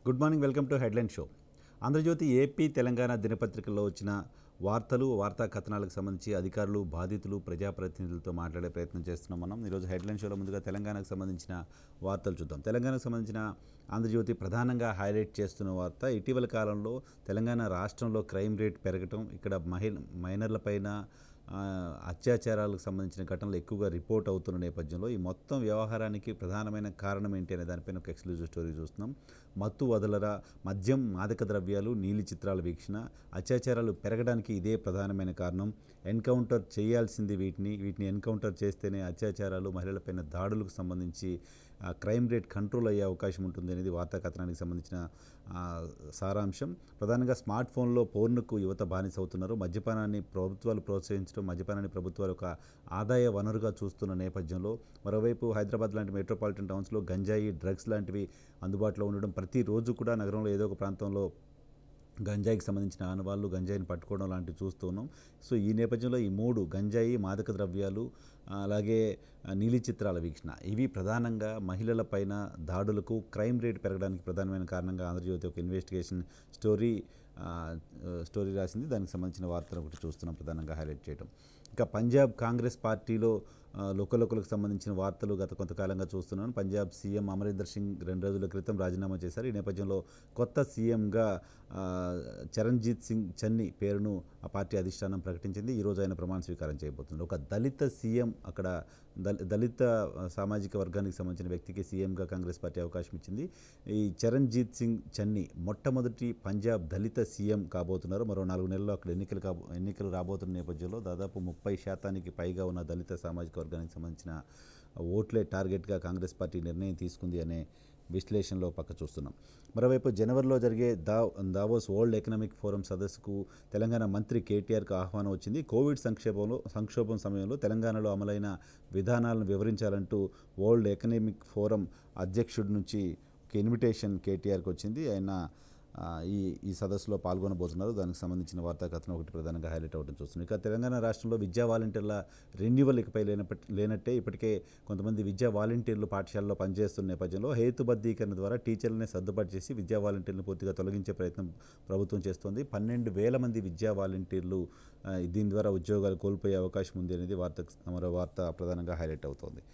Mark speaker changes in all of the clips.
Speaker 1: Good morning welcome to headline show Andhra Jyothy AP Telangana దినపత్రికల్లో వచ్చిన వార్తలు వార్తా కథనాలకు సంబంధించి అధికారులు బాధితులు ప్రజాప్రతినిధులతో మాట్లాడే ప్రయత్నం చేస్తున్నాం మనం ఈరోజు హెడ్లైన్ షోలో ముందుగా తెలంగాణకు సంబంధించిన వార్తలు చూద్దాం తెలంగాణకు సంబంధించిన ఆంధ్రజ్యోతి ప్రధానంగా హైలైట్ చేస్తున్న వార్త ఇటీవల కాలంలో తెలంగాణ రాష్ట్రంలో క్రైమ్ రేట్ పెరగటం ఇక్కడ మహిళ మైనర్లపైన ఆ, అత్యాచారాలకు సంబంధించిన ఘటనలు ఎక్కువగా రిపోర్ట్ అవుతున్న నేపథ్యంలో ఈ మొత్తం వ్యవహారానికి ప్రధానమైన కారణం ఏంటి అనే దానిపైన ఒక ఎక్స్క్లూజివ్ స్టోరీ చూస్తున్నాం మత్తు వదలరా మద్యం మాదక ద్రవ్యాలు నీలి చిత్రాల వీక్షణ అత్యాచారాలు పెరగడానికి ఇదే ప్రధానమైన కారణం ఎన్కౌంటర్ చేయాల్సింది వీటిని వీటిని ఎన్కౌంటర్ చేస్తేనే అత్యాచారాలు మహిళలపైన దాడులకు సంబంధించి ఆ, క్రైమ్ రేట్ కంట్రోల్ అయ్యే అవకాశం ఉంటుంది అనేది వార్తా కథనానికి సంబంధించిన ఆ, సారాంశం ప్రధానంగా స్మార్ట్ ఫోన్లో పోర్నుకు యువత బానిస అవుతున్నారు మద్యపానాన్ని ప్రభుత్వాలు ప్రోత్సహించడం మద్యపానాన్ని ప్రభుత్వాలు ఒక ఆదాయ వనరుగా చూస్తున్న నేపథ్యంలో మరోవైపు హైదరాబాద్ లాంటి మెట్రోపాలిటన్ టౌన్స్లో గంజాయి డ్రగ్స్ లాంటివి అందుబాటులో ఉండడం ప్రతిరోజు కూడా నగరంలో ఏదో ఒక ప్రాంతంలో గంజాయికి సంబంధించిన ఆనవాళ్ళు గంజాయిని పట్టుకోవడం లాంటివి చూస్తూ ఉన్నాం సో ఈ నేపథ్యంలో ఈ మూడు గంజాయి మాదక ద్రవ్యాలు ఆ, అలాగే ఆ, నీలి చిత్రాల వీక్షణ ఇవి ప్రధానంగా మహిళలపైన దాడులకు క్రైమ్ రేట్ పెరగడానికి ప్రధానమైన కారణంగా ఆంధ్రజ్యోతి ఒక ఇన్వెస్టిగేషన్ స్టోరీ ఆ, స్టోరీ రాసింది దానికి సంబంధించిన వార్తలు ఒకటి చూస్తున్నాం ప్రధానంగా హైలైట్ చేయడం ఇంకా పంజాబ్ కాంగ్రెస్ పార్టీలో ఆ, లోకలోకలకు సంబంధించిన వార్తలు గత కొంతకాలంగా చూస్తున్నాను పంజాబ్ సీఎం అమరీందర్ సింగ్ రెండు రోజుల క్రితం రాజీనామా చేశారు ఈ నేపథ్యంలో కొత్త సీఎంగా ఆ, చరణ్జీత్ సింగ్ చన్ని పేరును ఆ పార్టీ అధిష్టానం ప్రకటించింది ఈరోజు ఆయన ప్రమాణ స్వీకారం చేయబోతున్నారు ఒక దళిత సీఎం అక్కడ దళ- దళిత ఆ, సామాజిక వర్గానికి సంబంధించిన వ్యక్తికి సీఎంగా కాంగ్రెస్ పార్టీ అవకాశం ఇచ్చింది ఈ చరణ్జీత్ సింగ్ చన్ని మొట్టమొదటి పంజాబ్ దళిత సీఎం కాబోతున్నారు మరో నాలుగు నెలల్లో అక్కడ ఎన్నికలు కాబో ఎన్నికలు రాబోతున్న నేపథ్యంలో దాదాపు ముప్పై శాతానికి పైగా ఉన్న దళిత సామాజిక వర్గానికి సంబంధించిన ఓట్లే టార్గెట్గా కాంగ్రెస్ పార్టీ నిర్ణయం తీసుకుంది అనే విశ్లేషణలో పక్క చూస్తున్నాం మరోవైపు జనవరిలో జరిగే దా దావోస్ వరల్డ్ ఎకనామిక్ ఫోరం సదస్సుకు తెలంగాణ మంత్రి కేటీఆర్కు ఆహ్వానం వచ్చింది కోవిడ్ సంక్షేమంలో సంక్షోభం సమయంలో తెలంగాణలో అమలైన విధానాలను వివరించాలంటూ వరల్డ్ ఎకనామిక్ ఫోరం అధ్యక్షుడి నుంచి ఒక ఇన్విటేషన్ కేటీఆర్కి వచ్చింది ఆయన ఆ, ఈ ఈ సదస్సులో పాల్గొనబోతున్నారు దానికి సంబంధించిన వార్తా కథనం ఒకటి ప్రధానంగా హైలైట్ అవ్వడం చూస్తుంది ఇక తెలంగాణ రాష్ట్రంలో విద్యా వాలంటీర్ల రెన్యువల్ ఇకపై లేనప్పటి లేనట్టే ఇప్పటికే కొంతమంది విద్యా వాలంటీర్లు పాఠశాలలో పనిచేస్తున్న నేపథ్యంలో హేతుబద్ధీకరణ ద్వారా టీచర్లనే సర్దుబాటు చేసి విద్యా వాలంటీర్లను పూర్తిగా తొలగించే ప్రయత్నం ప్రభుత్వం చేస్తోంది పన్నెండు వేల మంది విద్యా వాలంటీర్లు ఆ, దీని ద్వారా ఉద్యోగాలు కోల్పోయే అవకాశం ఉంది అనేది వార్త మరో వార్త ప్రధానంగా హైలైట్ అవుతోంది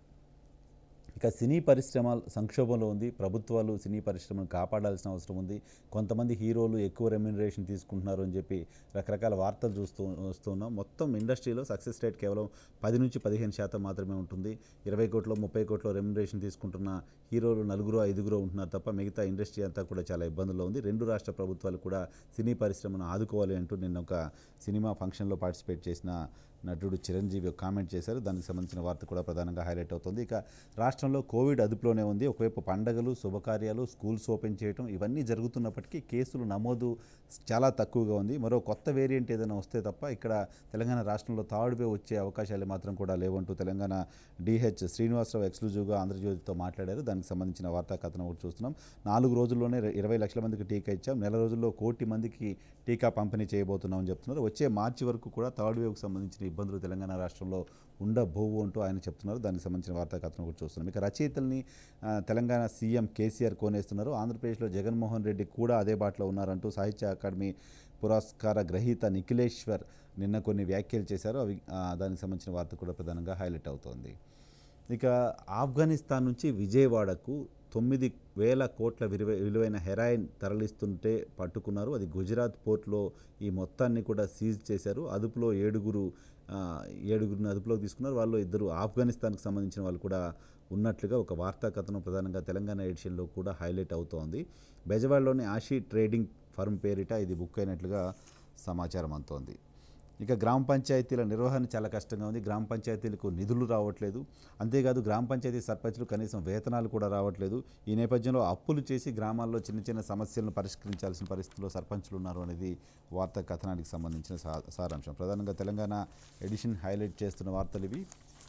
Speaker 1: ఇక సినీ పరిశ్రమ సంక్షోభంలో ఉంది ప్రభుత్వాలు సినీ పరిశ్రమను కాపాడాల్సిన అవసరం ఉంది కొంతమంది హీరోలు ఎక్కువ రెమ్యునరేషన్ తీసుకుంటున్నారు అని చెప్పి రకరకాల వార్తలు చూస్తూ వస్తున్నాం మొత్తం ఇండస్ట్రీలో సక్సెస్ రేట్ కేవలం పది నుంచి పదిహేను శాతం మాత్రమే ఉంటుంది ఇరవై కోట్లు ముప్పై కోట్ల రెమ్యునరేషన్ తీసుకుంటున్న హీరోలు నలుగురు ఐదుగురు ఉంటున్నారు తప్ప మిగతా ఇండస్ట్రీ అంతా కూడా చాలా ఇబ్బందుల్లో ఉంది రెండు రాష్ట్ర ప్రభుత్వాలు కూడా సినీ పరిశ్రమను ఆదుకోవాలి అంటూ నిన్న ఒక సినిమా ఫంక్షన్లో పార్టిసిపేట్ చేసిన నటుడు చిరంజీవి ఒక కామెంట్ చేశారు దానికి సంబంధించిన వార్త కూడా ప్రధానంగా హైలైట్ అవుతుంది ఇక రాష్ట్రంలో కోవిడ్ అదుపులోనే ఉంది ఒకవైపు పండగలు శుభకార్యాలు స్కూల్స్ ఓపెన్ చేయడం ఇవన్నీ జరుగుతున్నప్పటికీ కేసులు నమోదు చాలా తక్కువగా ఉంది మరో కొత్త వేరియంట్ ఏదైనా వస్తే తప్ప ఇక్కడ తెలంగాణ రాష్ట్రంలో థర్డ్ వేవ్ వచ్చే అవకాశాలు మాత్రం కూడా లేవంటూ తెలంగాణ డిహెచ్ శ్రీనివాసరావు ఎక్స్క్లూజివ్గా ఆంధ్రజ్యోతితో మాట్లాడారు దానికి సంబంధించిన వార్తా కథనం ఒకటి చూస్తున్నాం నాలుగు రోజుల్లోనే ఇరవై లక్షల మందికి టీకా ఇచ్చాం నెల రోజుల్లో కోటి మందికి టీకా పంపిణీ చేయబోతున్నామని చెప్తున్నారు వచ్చే మార్చి వరకు కూడా థర్డ్ వేవ్కి సంబంధించిన ఇబ్బందులు తెలంగాణ రాష్ట్రంలో ఉండబోవు అంటూ ఆయన చెప్తున్నారు దానికి సంబంధించిన వార్తా కథనం కూడా చూస్తున్నాం ఇక రచయితల్ని ఆ, తెలంగాణ సీఎం కేసీఆర్ కోనేస్తున్నారు ఆంధ్రప్రదేశ్లో జగన్మోహన్ రెడ్డి కూడా అదే బాటలో ఉన్నారంటూ సాహిత్య అకాడమీ పురస్కార గ్రహీత నిఖిలేశ్వర్ నిన్న కొన్ని వ్యాఖ్యలు చేశారు అవి ఆ, దానికి సంబంధించిన వార్త కూడా ప్రధానంగా హైలైట్ అవుతోంది ఇక ఆఫ్ఘనిస్తాన్ నుంచి విజయవాడకు తొమ్మిది వేల కోట్ల విలువ విలువైన హెరాయిన్ తరలిస్తుంటే పట్టుకున్నారు అది గుజరాత్ పోర్ట్లో ఈ మొత్తాన్ని కూడా సీజ్ చేశారు అదుపులో ఏడుగురు ఆ, ఏడుగురిని అదుపులోకి తీసుకున్నారు వాళ్ళు ఇద్దరు ఆఫ్ఘనిస్తాన్కి సంబంధించిన వాళ్ళు కూడా ఉన్నట్లుగా ఒక వార్తా కథనం ప్రధానంగా తెలంగాణ ఎడిషన్లో కూడా హైలైట్ అవుతోంది బెజవాడలోని ఆషీ ట్రేడింగ్ ఫర్మ్ పేరిట ఇది బుక్ అయినట్లుగా సమాచారం అందుతోంది ఇక గ్రామ పంచాయతీల నిర్వహణ చాలా కష్టంగా ఉంది గ్రామ పంచాయతీలకు నిధులు రావట్లేదు అంతేకాదు గ్రామ పంచాయతీ సర్పంచులు కనీసం వేతనాలు కూడా రావట్లేదు ఈ నేపథ్యంలో అప్పులు చేసి గ్రామాల్లో చిన్న చిన్న సమస్యలను పరిష్కరించాల్సిన పరిస్థితిలో సర్పంచులు ఉన్నారు అనేది వార్తా కథనానికి సంబంధించిన సా సారాంశం ప్రధానంగా తెలంగాణ ఎడిషన్ హైలైట్ చేస్తున్న వార్తలు ఇవి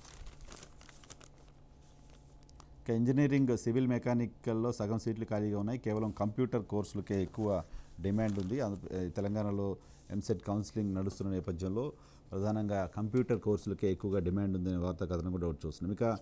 Speaker 1: ఇక ఇంజనీరింగ్ సివిల్ మెకానికల్లో సగం సీట్లు ఖాళీగా ఉన్నాయి కేవలం కంప్యూటర్ కోర్సులకే ఎక్కువ డిమాండ్ ఉంది అందు- ఏ, తెలంగాణలో ఎంసెట్ కౌన్సిలింగ్ నడుస్తున్న నేపథ్యంలో ప్రధానంగా కంప్యూటర్ కోర్సులకే ఎక్కువగా డిమాండ్ ఉందనే వార్తా కథనం కూడా ఒకటి చూస్తున్నాం ఇక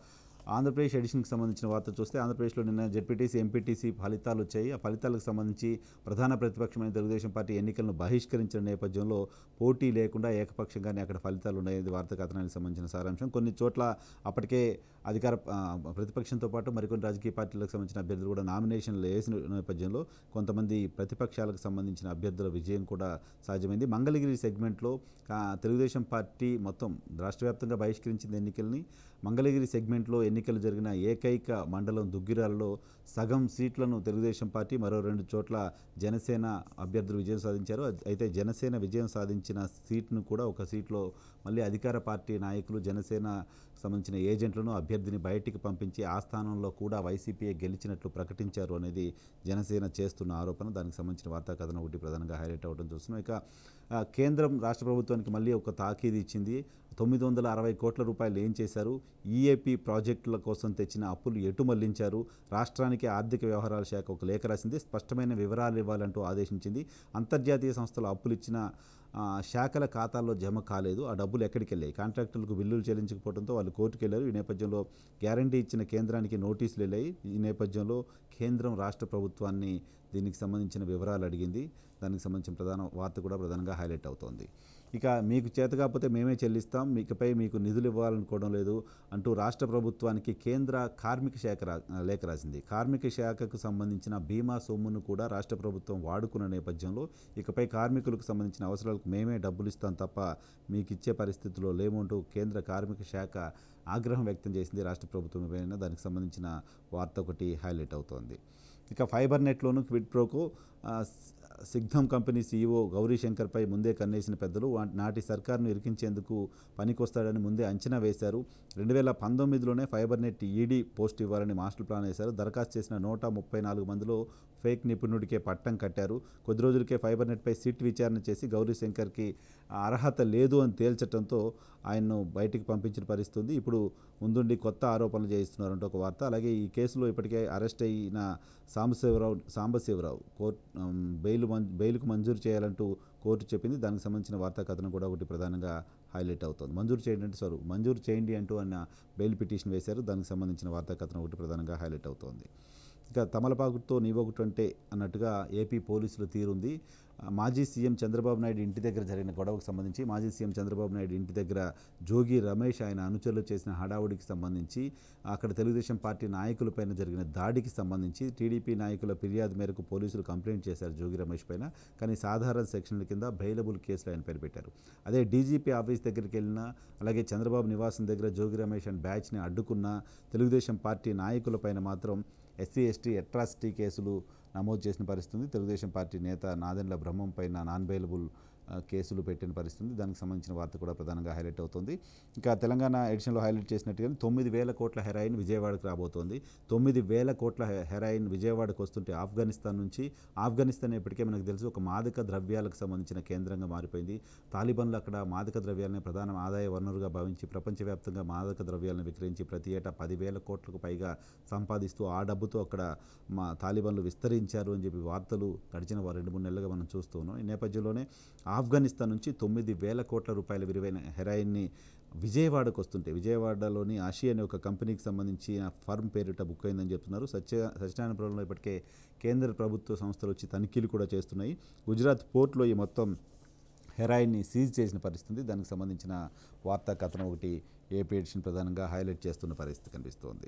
Speaker 1: ఆంధ్రప్రదేశ్ ఎడిషన్కి సంబంధించిన వార్త చూస్తే ఆంధ్రప్రదేశ్లో నిన్న జెడ్పీటీసీ ఎంపీటీసీ ఫలితాలు వచ్చాయి ఆ ఫలితాలకు సంబంధించి ప్రధాన ప్రతిపక్షమైన తెలుగుదేశం పార్టీ ఎన్నికలను బహిష్కరించిన నేపథ్యంలో పోటీ లేకుండా ఏకపక్షంగానే అక్కడ ఫలితాలు ఉన్నాయి ఇది వార్తా కథనానికి సంబంధించిన సారాంశం కొన్ని చోట్ల అప్పటికే అధికార ఆ, ప్రతిపక్షంతో పాటు మరికొన్ని రాజకీయ పార్టీలకు సంబంధించిన అభ్యర్థులు కూడా నామినేషన్లు వేసిన నేపథ్యంలో కొంతమంది ప్రతిపక్షాలకు సంబంధించిన అభ్యర్థుల విజయం కూడా సాధ్యమైంది మంగళగిరి సెగ్మెంట్లో ఆ, తెలుగుదేశం పార్టీ మొత్తం రాష్ట్ర వ్యాప్తంగా బహిష్కరించింది ఎన్నికల్ని మంగళగిరి సెగ్మెంట్లో ఎన్నికలు జరిగిన ఏకైక మండలం దుగ్గిరాలలో సగం సీట్లను తెలుగుదేశం పార్టీ మరో రెండు చోట్ల జనసేన అభ్యర్థులు విజయం సాధించారు అయితే జనసేన విజయం సాధించిన సీట్ను కూడా ఒక సీట్లో మళ్ళీ అధికార పార్టీ నాయకులు జనసేన సంబంధించిన ఏజెంట్లను అభ్యర్థిని బయటికి పంపించి ఆ స్థానంలో కూడా వైసీపీఏ గెలిచినట్లు ప్రకటించారు అనేది జనసేన చేస్తున్న ఆరోపణ దానికి సంబంధించిన వార్తా కథనం ఒకటి ప్రధానంగా హైలైట్ అవ్వడం చూస్తున్నాం ఇక ఆ, కేంద్రం రాష్ట్ర ప్రభుత్వానికి మళ్ళీ ఒక తాకీదు ఇచ్చింది తొమ్మిది వందల అరవై కోట్ల రూపాయలు ఏం చేశారు ఈఏపీ ప్రాజెక్టుల కోసం తెచ్చిన అప్పులు ఎటు మళ్లించారు రాష్ట్రానికి ఆర్థిక వ్యవహారాల శాఖ ఒక లేఖ రాసింది స్పష్టమైన వివరాలు ఇవ్వాలంటూ ఆదేశించింది అంతర్జాతీయ సంస్థలు అప్పులు ఇచ్చిన ఆ, శాఖల ఖాతాల్లో జమ కాలేదు ఆ డబ్బులు ఎక్కడికి వెళ్ళాయి కాంట్రాక్టులకు బిల్లులు చెల్లించకపోవడంతో వాళ్ళు కోర్టుకు వెళ్ళారు ఈ నేపథ్యంలో గ్యారంటీ ఇచ్చిన కేంద్రానికి నోటీసులు వెళ్ళాయి ఈ నేపథ్యంలో కేంద్రం రాష్ట్ర ప్రభుత్వాన్ని దీనికి సంబంధించిన వివరాలు అడిగింది దానికి సంబంధించిన ప్రధాన వార్త కూడా ప్రధానంగా హైలైట్ అవుతోంది ఇక మీకు చేత కాకపోతే మేమే చెల్లిస్తాం మీకుపై మీకు నిధులు ఇవ్వాలనుకోవడం లేదు అంటూ రాష్ట్ర ప్రభుత్వానికి కేంద్ర కార్మిక శాఖ రా లేఖ రాసింది కార్మిక శాఖకు సంబంధించిన బీమా సొమ్మును కూడా రాష్ట్ర ప్రభుత్వం వాడుకున్న నేపథ్యంలో ఇకపై కార్మికులకు సంబంధించిన అవసరాలకు మేమే డబ్బులు ఇస్తాం తప్ప మీకు ఇచ్చే పరిస్థితుల్లో లేమంటూ కేంద్ర కార్మిక శాఖ ఆగ్రహం వ్యక్తం చేసింది రాష్ట్ర ప్రభుత్వం పైన దానికి సంబంధించిన వార్త ఒకటి హైలైట్ అవుతోంది ఇక ఫైబర్ నెట్లోను క్విడ్ ప్రోకు ఆ, సి- సిగ్ధం కంపెనీ సీఈఓ గౌరీ శంకర్పై ముందే కన్నేసిన పెద్దలు వా- నాటి సర్కారును ఇరికించేందుకు పనికొస్తాడని ముందే అంచనా వేశారు రెండు వేల పంతొమ్మిదిలోనే ఫైబర్ నెట్ ఈడీ పోస్ట్ ఇవ్వాలని మాస్టర్ ప్లాన్ వేశారు దరఖాస్తు చేసిన నూట ముప్పై నాలుగు మందిలో ఫేక్ నిపుణుడికే పట్టం కట్టారు కొద్ది రోజులకే ఫైబర్ నెట్పై సిట్ విచారణ చేసి గౌరీ శంకర్కి అర్హత లేదు అని తేల్చడంతో ఆయన్ను బయటికి పంపించిన పరిస్థితి ఉంది ఇప్పుడు ముందుండి కొత్త ఆరోపణలు చేయిస్తున్నారంటే ఒక వార్త అలాగే ఈ కేసులో ఇప్పటికే అరెస్ట్ అయిన సాంబశివరావు సాంబశివరావు కోర్టు బెయిల్ మం బెయిల్కు మంజూరు చేయాలంటూ కోర్టు చెప్పింది దానికి సంబంధించిన వార్తా కథనం కూడా ఒకటి ప్రధానంగా హైలైట్ అవుతుంది మంజూరు చేయండి అంటే సారీ మంజూరు చేయండి అంటూ ఆయన బెయిల్ పిటిషన్ వేశారు దానికి సంబంధించిన వార్తా కథనం ఒకటి ప్రధానంగా హైలైట్ అవుతోంది ఇక తమలపాకుతో నీవొకటి అంటే అన్నట్టుగా ఏపీ పోలీసుల తీరుంది ఆ, మాజీ సీఎం చంద్రబాబు నాయుడు ఇంటి దగ్గర జరిగిన గొడవకు సంబంధించి మాజీ సీఎం చంద్రబాబు నాయుడు ఇంటి దగ్గర జోగి రమేష్ ఆయన అనుచరులు చేసిన హడావుడికి సంబంధించి అక్కడ తెలుగుదేశం పార్టీ నాయకులపైన జరిగిన దాడికి సంబంధించి టీడీపీ నాయకుల ఫిర్యాదు మేరకు పోలీసులు కంప్లైంట్ చేశారు జోగి రమేష్ పైన కానీ సాధారణ సెక్షన్ల కింద బెయిలబుల్ కేసులు ఆయన పేరు పెట్టారు అదే డీజీపీ ఆఫీస్ దగ్గరికి వెళ్ళినా అలాగే చంద్రబాబు నివాసం దగ్గర జోగి రమేష్ అండ్ బ్యాచ్ని అడ్డుకున్న తెలుగుదేశం పార్టీ నాయకులపైన మాత్రం ఎస్సీ ఎస్టీ అట్రాసిటీ కేసులు నమోదు చేసిన పరిస్థితి ఉంది తెలుగుదేశం పార్టీ నేత నాదెండ్ల బ్రహ్మం పైన నాన్ బెయిలబుల్ ఆ, కేసులు పెట్టిన పరిస్థితి ఉంది దానికి సంబంధించిన వార్త కూడా ప్రధానంగా హైలైట్ అవుతుంది ఇంకా తెలంగాణ ఎడిషన్లో హైలైట్ చేసినట్టుగా తొమ్మిది వేల కోట్ల హెరాయిన్ విజయవాడకు రాబోతోంది తొమ్మిది వేల కోట్ల హె- హెరాయిన్ విజయవాడకు వస్తుంటే ఆఫ్ఘనిస్తాన్ నుంచి ఆఫ్ఘనిస్తాన్ ఇప్పటికే మనకు తెలుసు ఒక మాదక ద్రవ్యాలకు సంబంధించిన కేంద్రంగా మారిపోయింది తాలిబాన్లు అక్కడ మాదక ద్రవ్యాలని ప్రధాన ఆదాయ వనరుగా భావించి ప్రపంచవ్యాప్తంగా మాదక ద్రవ్యాలను విక్రయించి ప్రతి ఏటా పదివేల కోట్లకు పైగా సంపాదిస్తూ ఆ డబ్బుతో అక్కడ మా తాలిబాన్లు విస్తరించారు అని చెప్పి వార్తలు గడిచిన వా- రెండు మూడు నెలలుగా మనం చూస్తూ ఉన్నాం ఈ నేపథ్యంలోనే ఆఫ్ఘనిస్తాన్ నుంచి తొమ్మిది వేల కోట్ల రూపాయల విలువైన హెరాయిన్ని విజయవాడకు వస్తుంటే విజయవాడలోని ఆషి అనే ఒక కంపెనీకి సంబంధించిన ఫర్మ్ పేరిట బుక్ అయిందని చెప్తున్నారు సత్య సత్యనారాయణపురంలో ఇప్పటికే కేంద్ర ప్రభుత్వ సంస్థలు వచ్చి తనిఖీలు కూడా చేస్తున్నాయి గుజరాత్ పోర్ట్లో ఈ మొత్తం హెరాయిన్ని సీజ్ చేసిన పరిస్థితి ఉంది. దానికి సంబంధించిన వార్తా కథనం ఒకటి ఏపీ ఎడిషన్ ప్రధానంగా హైలైట్ చేస్తున్న పరిస్థితి కనిపిస్తోంది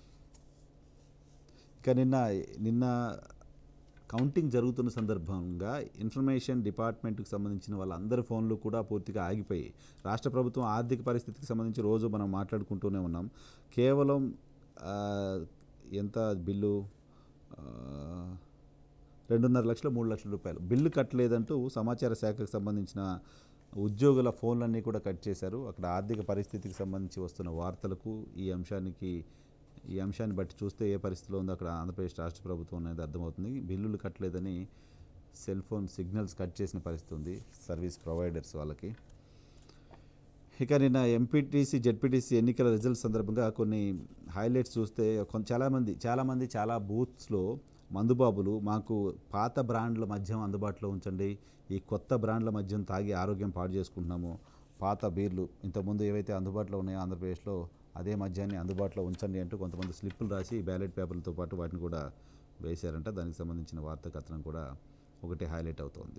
Speaker 1: ఇక నిన్న నిన్న కౌంటింగ్ జరుగుతున్న సందర్భంగా ఇన్ఫర్మేషన్ డిపార్ట్మెంట్కి సంబంధించిన వాళ్ళందరి ఫోన్లు కూడా పూర్తిగా ఆగిపోయి రాష్ట్ర ప్రభుత్వం ఆర్థిక పరిస్థితికి సంబంధించి రోజు మనం మాట్లాడుకుంటూనే ఉన్నాం కేవలం ఆ, ఎంత బిల్లు ఆ, రెండున్నర లక్షలు మూడు లక్షల రూపాయలు బిల్లు కట్టలేదంటూ సమాచార శాఖకు సంబంధించిన ఉద్యోగుల ఫోన్లన్నీ కూడా కట్ చేశారు అక్కడ ఆర్థిక పరిస్థితికి సంబంధించి వస్తున్న వార్తలకు ఈ అంశానికి ఈ అంశాన్ని బట్టి చూస్తే ఏ పరిస్థితిలో ఉందో అక్కడ ఆంధ్రప్రదేశ్ రాష్ట్ర ప్రభుత్వం అనేది అర్థమవుతుంది బిల్లులు కట్టలేదని సెల్ ఫోన్ సిగ్నల్స్ కట్ చేసిన పరిస్థితి ఉంది సర్వీస్ ప్రొవైడర్స్ వాళ్ళకి ఇక నిన్న ఎంపీటీసీ జెడ్పీటీసీ ఎన్నికల రిజల్ట్స్ సందర్భంగా కొన్ని హైలైట్స్ చూస్తే కొంత చాలామంది చాలామంది చాలా బూత్స్లో మందుబాబులు మాకు పాత బ్రాండ్ల మద్యం అందుబాటులో ఉంచండి ఈ కొత్త బ్రాండ్ల మద్యం తాగి ఆరోగ్యం పాడు చేసుకుంటున్నాము పాత బీర్లు ఇంతకుముందు ఏవైతే అందుబాటులో ఉన్నాయో ఆంధ్రప్రదేశ్లో అదే మద్యాన్ని అందుబాటులో ఉంచండి అంటూ కొంతమంది స్లిప్పులు రాసి బ్యాలెట్ పేపర్లతో పాటు వాటిని కూడా వేశారంట దానికి సంబంధించిన వార్తా కథనం కూడా ఒకటి హైలైట్ అవుతోంది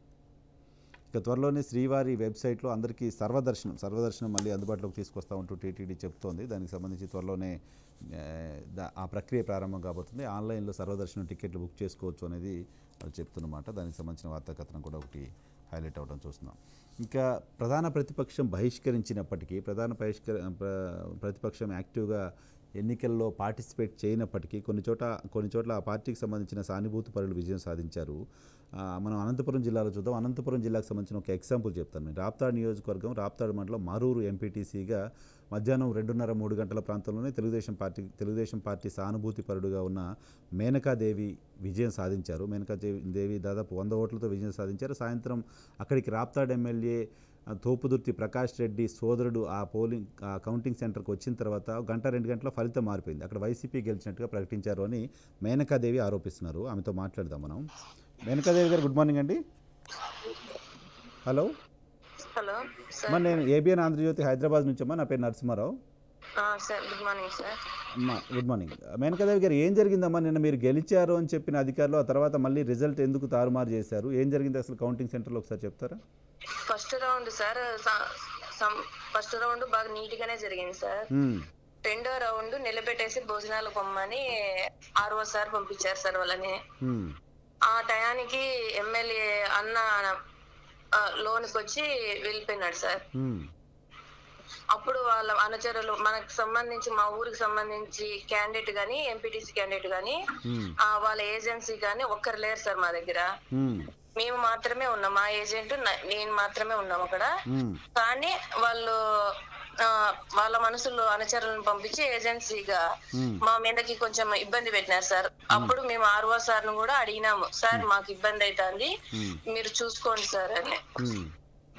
Speaker 1: ఇక త్వరలోనే శ్రీవారి వెబ్సైట్లో అందరికీ సర్వదర్శనం సర్వదర్శనం మళ్ళీ అందుబాటులోకి తీసుకొస్తా ఉంటూ టీటీడీ చెప్తోంది దానికి సంబంధించి త్వరలోనే ఆ, దా- ఆ ప్రక్రియ ప్రారంభం కాబోతుంది ఆన్లైన్లో సర్వదర్శనం టికెట్లు బుక్ చేసుకోవచ్చు అనేది వాళ్ళు చెప్తున్నమాట దానికి సంబంధించిన వార్తా కథనం కూడా ఒకటి హైలైట్ అవడం చూస్తున్నాం ఇంకా ప్రధాన ప్రతిపక్షం బహిష్కరించినప్పటికీ ప్రధాన బహిష్కర ప్ర- ప్రతిపక్షం యాక్టివ్గా ఎన్నికల్లో పార్టిసిపేట్ చేయనప్పటికీ కొన్ని చోట కొన్ని చోట్ల ఆ పార్టీకి సంబంధించిన సానుభూతి పరులు విజయం సాధించారు ఆ, మనం అనంతపురం జిల్లాలో చూద్దాం అనంతపురం జిల్లాకు సంబంధించిన ఒక ఎగ్జాంపుల్ చెప్తాను నేను రాప్తాడు నియోజకవర్గం రాప్తాడు మండలం మారూరు ఎంపీటీసీగా మధ్యాహ్నం రెండున్నర మూడు గంటల ప్రాంతంలోనే తెలుగుదేశం పార్టీ తెలుగుదేశం పార్టీ సానుభూతి పరుడుగా ఉన్న మేనకాదేవి విజయం సాధించారు మేనకాదేవి దేవి దాదాపు వంద ఓట్లతో విజయం సాధించారు సాయంత్రం అక్కడికి రాప్తాడు ఎమ్మెల్యే ఆ, తోపుదుర్తి ప్రకాష్ రెడ్డి సోదరుడు ఆ పోలింగ్ ఆ కౌంటింగ్ సెంటర్కి వచ్చిన తర్వాత గంట రెండు గంటల ఫలితం మారిపోయింది అక్కడ వైసీపీ గెలిచినట్టుగా ప్రకటించారు అని మేనకాదేవి ఆరోపిస్తున్నారు ఆమెతో మాట్లాడదాం మనం మేనకాదేవి గారు గుడ్ మార్నింగ్ అండి హలో
Speaker 2: హలో సార్
Speaker 1: అమ్మా నేను ఏబిఎన్ ఆంధ్రజ్యోతి హైదరాబాద్ నుంచి అమ్మా నా పేరు నరసింహారావు
Speaker 2: ఆ, సార్ గుడ్ మార్నింగ్ సార్
Speaker 1: అమ్మా గుడ్ మార్నింగ్ మేనకాదేవి గారు ఏం జరిగిందమ్మా నిన్న మీరు గెలిచారు అని చెప్పిన అధికారులు ఆ తర్వాత మళ్ళీ రిజల్ట్ ఎందుకు తారుమారు చేశారు ఏం జరిగింది అసలు కౌంటింగ్ సెంటర్లో ఒకసారి చెప్తారా
Speaker 2: first round sir first round బాగా నీట్ గానే జరిగింది సార్
Speaker 1: మ్మ్.
Speaker 2: రెండో రౌండ్ నిలబెట్టేసి భోజనాలు పొమ్మని ఆర్ఓ సార్ పంపించారు సార్ వాళ్ళని
Speaker 1: మ్మ్.
Speaker 2: ఆ టయానికి ఎమ్మెల్యే అన్న ఆ, లోనికి వచ్చి వెళ్ళిపోయినాడు సార్
Speaker 1: మ్మ్.
Speaker 2: అప్పుడు వాళ్ళ అనుచరులు మనకు సంబంధించి మా ఊరికి సంబంధించి క్యాండిడేట్ గాని ఎంపీటీసీ క్యాండిడేట్ గాని
Speaker 1: మ్మ్.
Speaker 2: ఆ, వాళ్ళ ఏజెన్సీ గాని ఒక్కరు లేరు సార్ మా దగ్గర
Speaker 1: మ్మ్.
Speaker 2: మేము మాత్రమే ఉన్నాం మా ఏజెంట్ న- నేను మాత్రమే ఉన్నాం అక్కడ
Speaker 1: మ్మ్.
Speaker 2: కానీ వాళ్ళు ఆ, వాళ్ళ మనసులో అనుచరులను పంపించి ఏజెన్సీగా
Speaker 1: మ్మ్.
Speaker 2: మా మీదకి కొంచెం ఇబ్బంది పెట్టినారు సార్ అప్పుడు మేము ఆర్ఓ సార్ ను కూడా అడిగినాము సార్ మాకు ఇబ్బంది అవుతుంది
Speaker 1: మ్మ్.
Speaker 2: మీరు చూసుకోండి సార్ అని
Speaker 1: మ్మ్.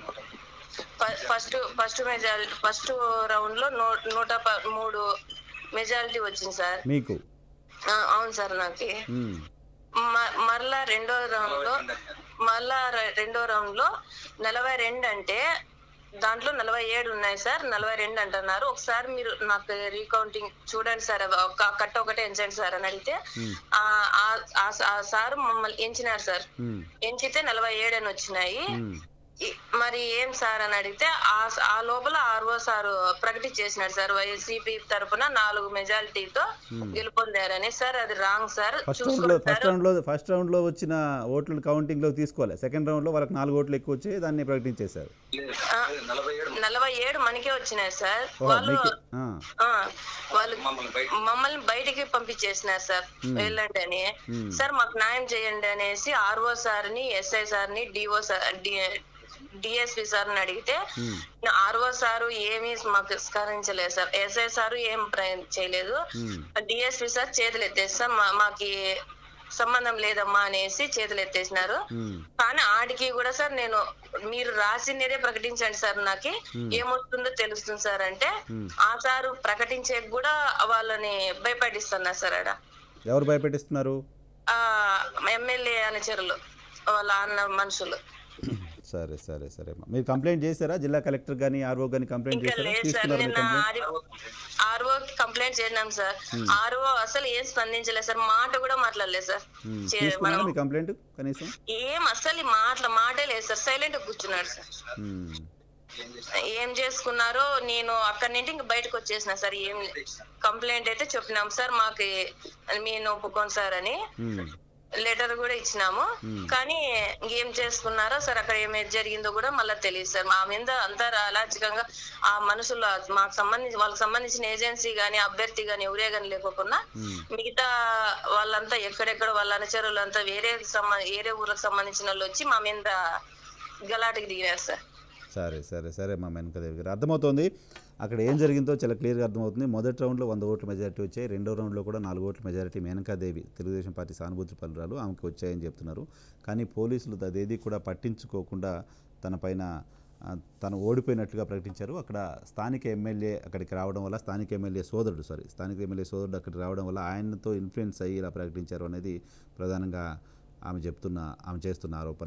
Speaker 2: ఫ- first first majority first round లో నూ- నూట ప- మూడు మెజారిటీ వచ్చింది సార్
Speaker 1: మీకు
Speaker 2: ఆ, అవును సార్ నాకు
Speaker 1: మ్మ్.
Speaker 2: మ- మరలా రెండో రౌండ్ లో మళ్ళా రె- రెండో రౌండ్ లో నలభై రెండు అంటే దాంట్లో నలభై ఏడు ఉన్నాయి సార్ నలభై రెండు అంటున్నారు ఒకసారి మీరు నాకు రీకౌంటింగ్ చూడండి సార్ అవి ఒక కట్ట ఒకటే ఎంచండి సార్ అని అడిగితే ఆ ఆ- ఆ- ఆ సార్ మమ్మల్ని ఎంచినారు సార్
Speaker 1: మ్మ్.
Speaker 2: ఎంచితే నలభై ఏడు అని వచ్చినాయి
Speaker 1: మ్మ్.
Speaker 2: ఈ- మరి ఏం సార్ అని అడిగితే ఆ ఆ లోపల ఆర్ఓ సార్ ప్రకటించేసినారు సార్ వైసీపీ తరపున నాలుగు మెజారిటీతో గెలుపొందారని సార్ అది రాంగ్ సార్
Speaker 1: ఫస్ట్ రౌండ్లో ఫస్ట్ రౌండ్లో ఫస్ట్ రౌండ్లో వచ్చిన ఓట్లు కౌంటింగ్లో తీసుకోవాలి సెకండ్ రౌండ్లో వాళ్ళకి నాలుగు ఓట్లు ఎక్కువ వచ్చి దాన్ని ప్రకటించేశారు
Speaker 2: నలభై ఏడు మనకే వచ్చినాయి సార్
Speaker 1: ఓహో
Speaker 2: వాళ్ళు
Speaker 1: మీకు ఆ.
Speaker 2: ఆ, వాళ్ళు మమ్మల్ని బయటికి పంపించేసినారు సార్ వెళ్ళండి అని సార్ మాకు న్యాయం చేయండి అనేసి ఆర్ఓ సార్ ని ఎస్ఐ సార్ ని డిఓ సార్ డిఎస్పి సార్ ని అడిగితే ఆర్ఓ సారు ఏమీ మాకు స్కరించలేదు సార్ ఎస్ఐ సారు ఏం ప్రయత్నం చేయలేదు
Speaker 1: మ్మ్.
Speaker 2: డిఎస్పి సార్ చేతులు ఎత్తేస్తాం మాకి సంబంధం లేదమ్మా అనేసి చేతులు ఎత్తేసినారు
Speaker 1: మ్మ్.
Speaker 2: కానీ ఆడికి కూడా సార్ నేను మీరు రాసిందేదే ప్రకటించండి సార్ నాకు ఏమొస్తుందో తెలుస్తుంది సార్ అంటే ఆ సారు ప్రకటించే కూడా వాళ్ళని భయపడిస్తున్నారు సార్ ఆడ
Speaker 1: ఎవరు భయపెట్టిస్తున్నారు
Speaker 2: ఆ ఎమ్మెల్యే అనుచరులు వాళ్ళ అన్న మనుషులు
Speaker 1: సరే సరే సరే అమ్మా మీరు కంప్లైంట్ చేశారా జిల్లా కలెక్టర్ కానీ ఆర్ఓ కానీ కంప్లైంట్
Speaker 2: ఇంకా
Speaker 1: చేశారా
Speaker 2: లేదు సార్
Speaker 1: తీసుకున్నారు మీ
Speaker 2: నిన్న
Speaker 1: కంప్లైంట్
Speaker 2: ఆర్ఓ కంప్లైంట్ చేసినాం సార్ ఆర్ఓ అసలు ఏం స్పందించలేదు సార్ మాట కూడా మాట్లాడలేదు సార్ చే-
Speaker 1: తీసుకున్నారా
Speaker 2: మనం
Speaker 1: మీ కంప్లైంట్ కనీసం
Speaker 2: ఏం అసలు మాటల మాటే లేదు సార్ సైలెంట్ కూర్చున్నాడు సార్
Speaker 1: మ్మ్.
Speaker 2: ఏం చేసుకున్నారో నేను అక్కడి నుండి ఇంక బయటకు వచ్చేసిన సార్ ఏం కంప్లైంట్ అయితే చెప్పినాం సార్ మాకు నేను ఒప్పుకోను సార్ అని
Speaker 1: మ్మ్.
Speaker 2: లెటర్ కూడా ఇచ్చినాము కానీ ఏం చేసుకున్నారో సార్ అక్కడ ఏమి జరిగిందో కూడా మళ్ళీ తెలియదు సార్ మా మీద అంతా అలాచికంగా ఆ మనుషులు మాకు సంబంధించి వాళ్ళకి సంబంధించిన ఏజెన్సీ గాని అభ్యర్థి గాని ఎవరే గాని లేకోకుండా మిగతా వాళ్ళంతా ఎక్కడెక్కడ వాళ్ళ అనుచరులు అంతా వేరే సంబ- వేరే ఊర్లకు సంబంధించిన వాళ్ళు వచ్చి మా మీద గలాటకి దిగినారు సార్
Speaker 1: సరే సరే సరే మా వెనకదేవి గారు అర్థమవుతోంది అక్కడ ఏం జరిగిందో చాలా క్లియర్గా అర్థమవుతుంది మొదటి రౌండ్లో వంద ఓట్ల మెజారిటీ వచ్చాయి రెండో రౌండ్లో కూడా నాలుగు ఓట్ల మెజారిటీ మేనకాదేవి తెలుగుదేశం పార్టీ సానుభూతి పలురాలు ఆమెకు వచ్చాయని చెప్తున్నారు కానీ పోలీసులు అదేది కూడా పట్టించుకోకుండా తన పైన ఆ, తను ఓడిపోయినట్లుగా ప్రకటించారు అక్కడ స్థానిక ఎమ్మెల్యే అక్కడికి రావడం వల్ల స్థానిక ఎమ్మెల్యే సోదరుడు సారీ స్థానిక ఎమ్మెల్యే సోదరుడు అక్కడికి రావడం వల్ల ఆయనతో ఇన్ఫ్లుయెన్స్ అయ్యి ఇలా ప్రకటించారు అనేది ప్రధానంగా ఆమె చెప్తున్న ఆమె చేస్తున్న ఆరోపణ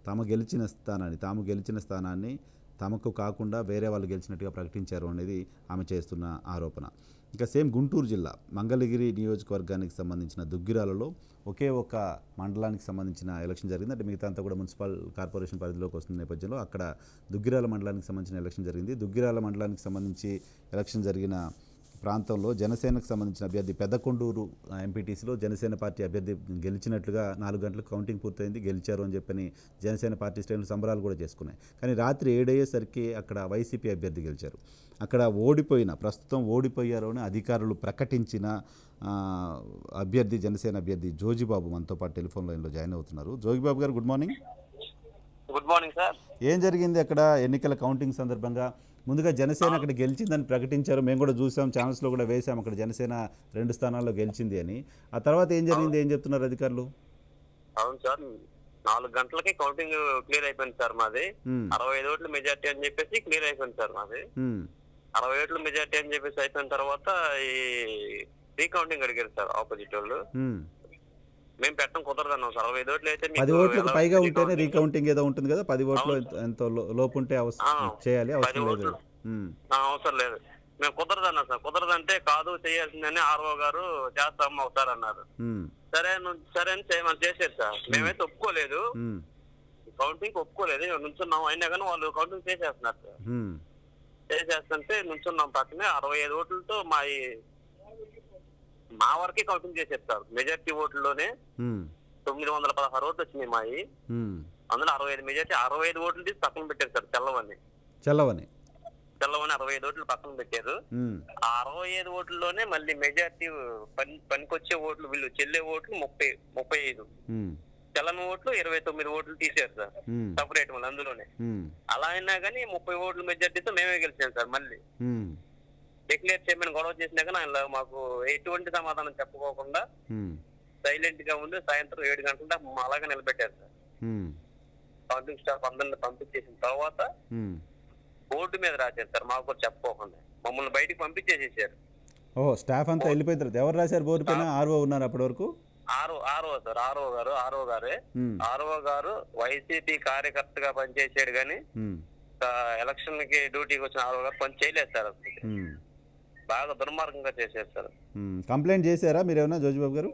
Speaker 1: తమ గెలిచిన స్థానాన్ని తాము గెలిచిన స్థానాన్ని తమకు కాకుండా వేరే వాళ్ళు గెలిచినట్టుగా ప్రకటించారు అనేది ఆమె చేస్తున్న ఆరోపణ ఇంకా సేమ్ గుంటూరు జిల్లా మంగళగిరి నియోజకవర్గానికి సంబంధించిన దుగ్గిరాలలో ఒకే ఒక మండలానికి సంబంధించిన ఎలక్షన్ జరిగింది అంటే మిగతా అంతా కూడా మున్సిపల్ కార్పొరేషన్ పరిధిలోకి వస్తున్న నేపథ్యంలో అక్కడ దుగ్గిరాల మండలానికి సంబంధించిన ఎలక్షన్ జరిగింది దుగ్గిరాల మండలానికి సంబంధించి ఎలక్షన్ జరిగిన ప్రాంతంలో జనసేనకు సంబంధించిన అభ్యర్థి పెద్దకొండూరు ఎంపీటీసీలో జనసేన పార్టీ అభ్యర్థి గెలిచినట్లుగా నాలుగు గంటలకు కౌంటింగ్ పూర్తయింది గెలిచారు అని చెప్పని జనసేన పార్టీ శ్రేణులు సంబరాలు కూడా చేసుకున్నాయి కానీ రాత్రి ఏడయ్యేసరికి అక్కడ వైసీపీ అభ్యర్థి గెలిచారు అక్కడ ఓడిపోయిన ప్రస్తుతం ఓడిపోయారు అని అధికారులు ప్రకటించిన ఆ, అభ్యర్థి జనసేన అభ్యర్థి జోజిబాబు మనతో పాటు టెలిఫోన్ లైన్లో జాయిన్ అవుతున్నారు జోగిబాబు గారు good morning
Speaker 3: good morning sir
Speaker 1: ఏం జరిగింది అక్కడ ఎన్నికల కౌంటింగ్ సందర్భంగా ముందుగా జనసేన అక్కడ గెలిచిందని ప్రకటించారు మేము కూడా చూసాం ఛానల్స్లో కూడా వేసాం అక్కడ జనసేన రెండు స్థానాల్లో గెలిచింది అని ఆ తర్వాత ఏం జరిగింది ఏం చెప్తున్నారు అధికారులు
Speaker 3: అవును సార్ నాలుగు గంటలకి కౌంటింగ్ క్లియర్ అయిపోయింది సార్ మాది
Speaker 1: మ్మ్.
Speaker 3: అరవై ఐదు ఓట్ల మెజార్టీ అని చెప్పేసి క్లియర్ అయిపోయింది సార్ మాది
Speaker 1: మ్మ్.
Speaker 3: అరవై ఓట్ల మెజార్టీ అని చెప్పేసి అయిపోయిన తర్వాత ఈ రీకౌంటింగ్ అడిగారు సార్ ఆపోజిట్ వాళ్ళు
Speaker 1: మ్మ్.
Speaker 3: మేము పెట్టడం కుదరదు అన్నాం సార్ అరవై ఐదు ఓట్లు అయితే
Speaker 1: పది
Speaker 3: మీకు
Speaker 1: ఓట్లకు
Speaker 3: ఎలా
Speaker 1: పైగా ఉంటేనే
Speaker 3: recounting?
Speaker 1: రీకౌంటింగ్ ఏదో ఉంటుంది కదా పది ఓట్లు ఎంత- ఎంత లో- లోపు ఉంటే అవసరం
Speaker 3: ఆ,
Speaker 1: చేయాలి అవసరం
Speaker 3: పది
Speaker 1: లేదు
Speaker 3: ఓట్లు.
Speaker 1: మ్మ్.
Speaker 3: ఆ, అవసరం లేదు మేము కుదరదు అన్నాం సార్ కుదరదంటే కాదు చేయాల్సిందని ఆర్ఓ గారు చేస్తాం ఒకసారి అన్నారు
Speaker 1: మ్మ్.
Speaker 3: సరే నువ్వు సరే అని చేయమని చేసేది సార్ మేమైతే ఒప్పుకోలేదు
Speaker 1: మ్మ్.
Speaker 3: కౌంటింగ్ ఒప్పుకోలేదు నుంచున్నాం అయినా కానీ వాళ్ళు కౌంటింగ్ చేసేస్తున్నారు సార్
Speaker 1: మ్మ్.
Speaker 3: చేసేస్తుంటే నుంచున్నాం పక్కనే అరవై ఐదు ఓట్లతో మా ఈ- మా వరకే కౌంటింగ్ చేసేస్తారు మెజార్టీ ఓట్లలోనే
Speaker 1: మ్మ్.
Speaker 3: తొమ్మిది వందల పదహారు ఓట్లు వచ్చినాయి మాయి
Speaker 1: మ్మ్.
Speaker 3: అందులో అరవై ఐదు మెజార్టీ అరవై ఐదు ఓట్లు తీసి పక్కన పెట్టారు సార్ తెల్లవని
Speaker 1: చల్లవని
Speaker 3: తెల్లవని అరవై ఐదు ఓట్లు పక్కన పెట్టారు
Speaker 1: మ్మ్.
Speaker 3: ఆ అరవై ఐదు ఓట్లలోనే మళ్ళీ మెజార్టీ పని పనికొచ్చే ఓట్లు వీళ్ళు చెల్లే ఓట్లు ముప్పై ముప్పై ఐదు
Speaker 1: మ్మ్.
Speaker 3: తెల్లని ఓట్లు ఇరవై తొమ్మిది ఓట్లు తీసారు సార్
Speaker 1: మ్మ్.
Speaker 3: సపరేట్ మళ్ళీ అందులోనే
Speaker 1: మ్మ్.
Speaker 3: అలా అయినా కానీ ముప్పై ఓట్ల మెజార్టీతో మేమే గెలిచాం సార్ మళ్ళీ
Speaker 1: మ్మ్.
Speaker 3: డిక్లేర్ చేయమని గొడవ చేసినా కానీ ఆయన మాకు ఎటువంటి సమాధానం చెప్పుకోకుండా
Speaker 1: మ్మ్.
Speaker 3: సైలెంట్ గా ఉండి సాయంత్రం ఏడు గంటల దాకా మమ్మల్ని అలాగే నిలబెట్టారు సార్
Speaker 1: మ్మ్.
Speaker 3: కౌంటింగ్ స్టాఫ్ అందరిని పంపించేసిన తర్వాత
Speaker 1: మ్మ్.
Speaker 3: బోర్డు మీద రాశారు సార్ మాకు కూడా చెప్పుకోకుండా మమ్మల్ని బయటికి పంపించేసేసారు
Speaker 1: ఓ స్టాఫ్ అంతా వెళ్ళిపోయిన తర్వాత ఎవరు రాశారు బోర్డు పైన ఆర్ఓ ఉన్నారు అప్పటి వరకు
Speaker 3: ఆరో ఆరో సార్ ఆరో గారు ఆరో గారే
Speaker 1: మ్మ్.
Speaker 3: ఆరో గారు వైసీపీ కార్యకర్తగా పనిచేసాడు కానీ
Speaker 1: మ్మ్.
Speaker 3: ఎలక్షన్ కి డ్యూటీకి వచ్చిన ఆరో గారు పని చేయలేదు సార్ అసలు
Speaker 1: మ్మ్.
Speaker 3: బాగా దుర్మార్గంగా చేశారు సార్
Speaker 1: మ్మ్. కంప్లైంట్ చేశారా మీరు ఏమైనా జోజిబాబు గారు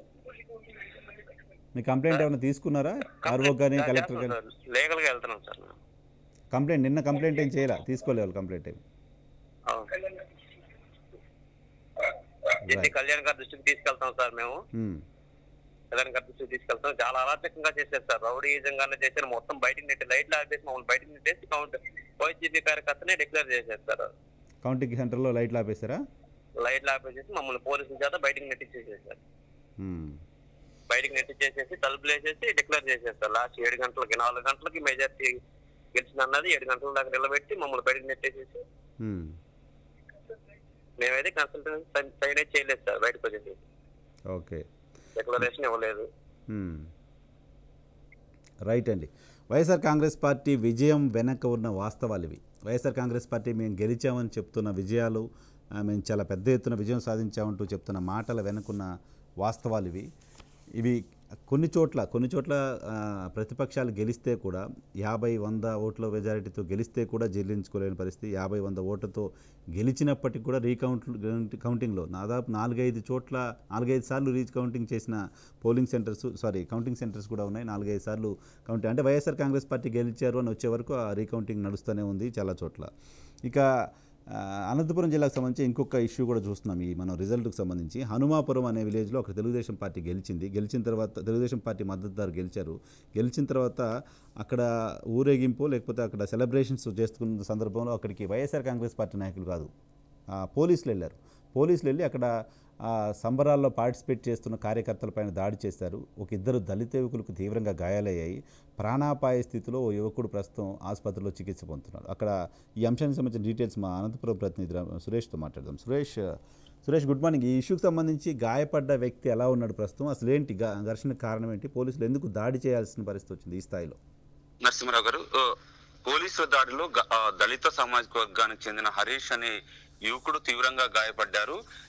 Speaker 1: మీ కంప్లైంట్ ఏమైనా తీసుకున్నారా ఆర్ఓ కానీ కలెక్టర్ కానీ
Speaker 3: లీగల్ గా వెళ్తున్నాం సార్ మేము.
Speaker 1: కంప్లైంట్ నిన్న కంప్లైంట్ ఏం చేయరా తీసుకోలేదు కంప్లైంట్ ఏం
Speaker 3: అవును. ఇది కళ్యాణ్ గారి దృష్టికి తీసుకెళ్తాం సార్ మేము
Speaker 1: మ్మ్.
Speaker 3: కళ్యాణ్ గారి దృష్టికి తీసుకెళ్తాం చాలా అరాచకంగా చేశారు సార్ రౌడీజంగానే చేశారు మొత్తం బయటికి నెట్టి లైట్లు ఆపేసి మమ్మల్ని బయటికి నెట్టేసి కౌంట్ వైసీపీ కార్యకర్తనే డిక్లేర్ చేశారు సార్
Speaker 1: కౌంటింగ్ సెంటర్లో లైట్లు ఆపేశారా
Speaker 3: లైట్లు ఆపేసేసి మమ్మల్ని పోలీసుల చేత బయటికి నెట్టించేసేసారు
Speaker 1: మ్మ్.
Speaker 3: బయటికి నెట్టించేసేసి తలుపులు వేసేసి డిక్లేర్ చేసేస్తారు లాస్ట్ ఏడు గంటలకి నాలుగు గంటలకి మెజార్టీ గెలిచిన అన్నది ఏడు గంటల దాకా నిలబెట్టి మమ్మల్ని బయటికి నెట్టేసేసి
Speaker 1: మ్మ్.
Speaker 3: మేమైతే కన్సల్టెన్సీ సైన్ అయితే చేయలేదు సార్ బయటకు వచ్చేసి
Speaker 1: ఓకే
Speaker 3: డిక్లరేషన్ ఇవ్వలేదు
Speaker 1: మ్మ్. రైట్ అండి వైఎస్ఆర్ కాంగ్రెస్ పార్టీ విజయం వెనక ఉన్న వాస్తవాలు ఇవి వైఎస్ఆర్ కాంగ్రెస్ పార్టీ మేము గెలిచామని చెప్తున్న విజయాలు ఆ, మేము చాలా పెద్ద ఎత్తున విజయం సాధించామంటూ చెప్తున్న మాటల వెనుకున్న వాస్తవాలు ఇవి ఇవి కొన్ని చోట్ల కొన్ని చోట్ల ఆ, ప్రతిపక్షాలు గెలిస్తే కూడా యాభై వంద ఓట్ల మెజారిటీతో గెలిస్తే కూడా చెల్లించుకోలేని పరిస్థితి యాభై వంద ఓట్లతో గెలిచినప్పటికీ కూడా రీకౌంట్ కౌంటింగ్లో దాదాపు నాలుగైదు చోట్ల నాలుగైదు సార్లు రీకౌంటింగ్ చేసిన polling centres sorry counting centres కూడా ఉన్నాయి నాలుగైదు సార్లు కౌంటింగ్ అంటే వైఎస్ఆర్ కాంగ్రెస్ పార్టీ గెలిచారు అని వచ్చే వరకు ఆ రీకౌంటింగ్ నడుస్తూనే ఉంది చాలా చోట్ల ఇక ఆ, అనంతపురం జిల్లాకు సంబంధించి ఇంకొక ఇష్యూ కూడా చూస్తున్నాం ఈ మనం రిజల్ట్కి సంబంధించి హనుమాపురం అనే విలేజ్లో ఒక తెలుగుదేశం పార్టీ గెలిచింది గెలిచిన తర్వాత తెలుగుదేశం పార్టీ మద్దతుదారు గెలిచారు గెలిచిన తర్వాత అక్కడ ఊరేగింపు లేకపోతే అక్కడ సెలబ్రేషన్స్ చేస్తున్న సందర్భంలో అక్కడికి వైఎస్ఆర్ కాంగ్రెస్ పార్టీ నాయకులు కాదు ఆ, పోలీసులు వెళ్ళారు పోలీసులు వెళ్ళి అక్కడ ఆ సంబరాల్లో పార్టిసిపేట్ చేస్తున్న కార్యకర్తలపైన దాడి చేశారు ఒక ఇద్దరు దళిత యువకులకు తీవ్రంగా గాయాలయ్యాయి ప్రాణాపాయ స్థితిలో ఓ యువకుడు ప్రస్తుతం ఆసుపత్రిలో చికిత్స పొందుతున్నాడు అక్కడ ఈ అంశానికి సంబంధించిన డీటెయిల్స్ మా అనంతపురం ప్రతినిధి రా- సురేష్తో మాట్లాడదాం సురేష్ సురేష్ గుడ్ మార్నింగ్ ఈ ఇష్యూకి సంబంధించి గాయపడ్డ వ్యక్తి ఎలా ఉన్నాడు ప్రస్తుతం అసలు ఏంటి గా- ఘర్షణకు కారణం ఏంటి పోలీసులు ఎందుకు దాడి చేయాల్సిన పరిస్థితి వచ్చింది ఈ స్థాయిలో
Speaker 4: నరసింహరావు గారు ఆ, పోలీసుల దాడిలో గ- ఆ, దళిత సామాజిక వర్గానికి చెందిన హరీష్ అనే యువకుడు తీవ్రంగా గాయపడ్డారు